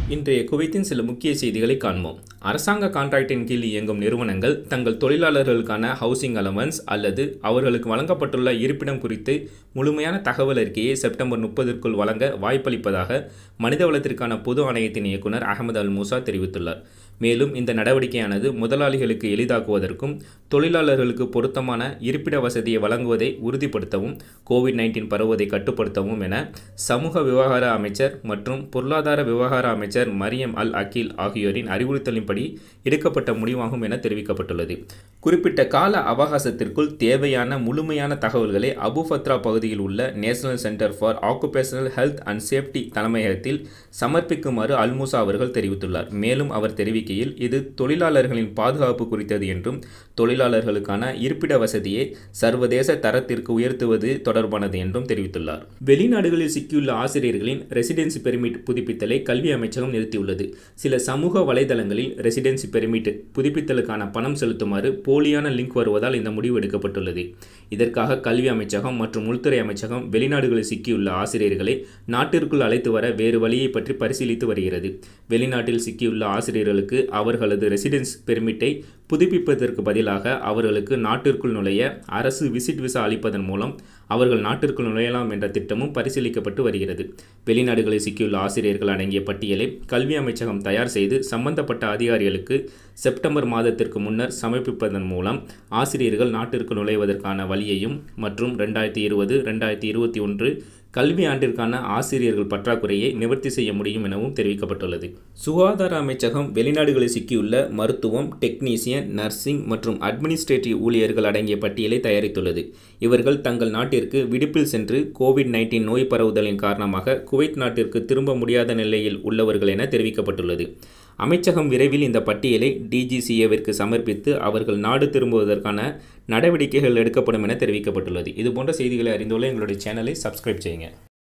இன்றைய குவைத்தின் சில முக்கிய செய்திகளை காண்போம் அரசாங்க கான்ட்ராக்டின் கீழ் இயங்கும் நிறுவனங்கள் தங்கள் தொழிலாளர்களுக்கான ஹவுசிங் அலவன்ஸ் அல்லது அவர்களுக்கு வழங்கப்பட்டுள்ள இருப்பிடம் குறித்து முழுமையான தகவல் அறிக்கையை செப்டம்பர் முப்பதிற்குள் வழங்க வாய்ப்பளிப்பதாக மனிதவளத்திற்கான பொது ஆணையத்தின் இயக்குனர் அகமது அல் மூசா தெரிவித்துள்ளார் மேலும் இந்த நடவடிக்கையானது முதலாளிகளுக்கு எளிதாக்குவதற்கும் தொழிலாளர்களுக்கு பொருத்தமான இருப்பிட வசதியை வழங்குவதை உறுதிப்படுத்தவும் கோவிட் நைன்டீன் பரவுவதை கட்டுப்படுத்தவும் என சமூக விவகார அமைச்சர் மற்றும் பொருளாதார விவகார அமைச்சர் மரியம் அல் அகில் ஆகியோரின் அறிவுறுத்தலின்படி எடுக்கப்பட்ட முடிவாகும் என தெரிவிக்கப்பட்டுள்ளது குறிப்பிட்ட கால அவகாசத்திற்குள் தேவையான முழுமையான தகவல்களை அபு ஃபத்ரா பகுதியில் உள்ள National Centre for Occupational Health and Safety தலைமையகத்தில் சமர்ப்பிக்குமாறு அல்மூசா அவர்கள் தெரிவித்துள்ளார் மேலும் அவர் தெரிவிக்கையில் இது தொழிலாளர்களின் பாதுகாப்பு குறித்தது என்றும் தொழிலாளர்களுக்கான இருப்பிட வசதியை சர்வதேச தரத்திற்கு உயர்த்துவது தொடர்பானது என்றும் தெரிவித்துள்ளார் வெளிநாடுகளில் சிக்கியுள்ள ஆசிரியர்களின் ரெசிடென்சி பெர்மிட் புதுப்பித்தலை கல்வி அமைச்சகம் நிறுத்தியுள்ளது சில சமூக வலைதளங்களில் ரெசிடென்சி பெர்மிட் புதுப்பித்தலுக்கான பணம் செலுத்துமாறு போலியான லிங்க் வருவதால் இந்த முடிவு எடுக்கப்பட்டுள்ளது இதற்காக கல்வி அமைச்சகம் மற்றும் உள்துறை அமைச்சகம் வெளிநாடுகளில் சிக்கியுள்ள ஆசிரியர்களை நாட்டிற்குள் அழைத்து வர வேறு வழியை பற்றி பரிசீலித்து வருகிறது வெளிநாட்டில் சிக்கியுள்ள ஆசிரியர்களுக்கு அவர்களது ரெசிடென்ஸ் பெர்மிட்டை புதுப்பிப்பதற்கு பதிலாக அவர்களுக்கு நாட்டிற்குள் நுழைய அரசு விசிட் விசா அளிப்பதன் மூலம் அவர்கள் நாட்டிற்குள் நுழையலாம் என்ற திட்டமும் பரிசீலிக்கப்பட்டு வருகிறது வெளிநாடுகளில் சிக்கியுள்ள ஆசிரியர்கள் அடங்கிய பட்டியலை கல்வி அமைச்சகம் தயார் செய்து சம்பந்தப்பட்ட அதிகாரிகளுக்கு செப்டம்பர் மாதத்திற்கு முன்னர் சமர்ப்பிப்பதன் மூலம் ஆசிரியர்கள் நாட்டிற்கு நுழைவதற்கான வழியையும் மற்றும் ரெண்டாயிரத்தி இருபது ரெண்டாயிரத்தி இருபத்தி ஒன்று கல்வி ஆண்டிற்கான ஆசிரியர்கள் பற்றாக்குறையை நிவர்த்தி செய்ய முடியும் எனவும் தெரிவிக்கப்பட்டுள்ளது சுகாதார அமைச்சகம் வெளிநாடுகளில் சிக்கியுள்ள மருத்துவம் டெக்னீசியன் நர்சிங் மற்றும் அட்மினிஸ்ட்ரேட்டிவ் ஊழியர்கள் அடங்கிய பட்டியலை தயாரித்துள்ளது இவர்கள் தங்கள் நாட்டிற்கு விடுப்பில் சென்று கோவிட் நைன்டீன் நோய் பரவுதலின் காரணமாக குவைத் நாட்டிற்கு திரும்ப முடியாத நிலையில் உள்ளவர்கள் என தெரிவிக்கப்பட்டுள்ளது அமைச்சகம் விரைவில் இந்த பட்டியலை டிஜிசிஏவிற்கு சமர்ப்பித்து அவர்கள் நாடு திரும்புவதற்கான நடவடிக்கைகள் எடுக்கப்படும் என தெரிவிக்கப்பட்டுள்ளது இதுபோன்ற செய்திகளை அறிந்துள்ள எங்களுடைய சேனலை சப்ஸ்கிரைப் செய்யுங்க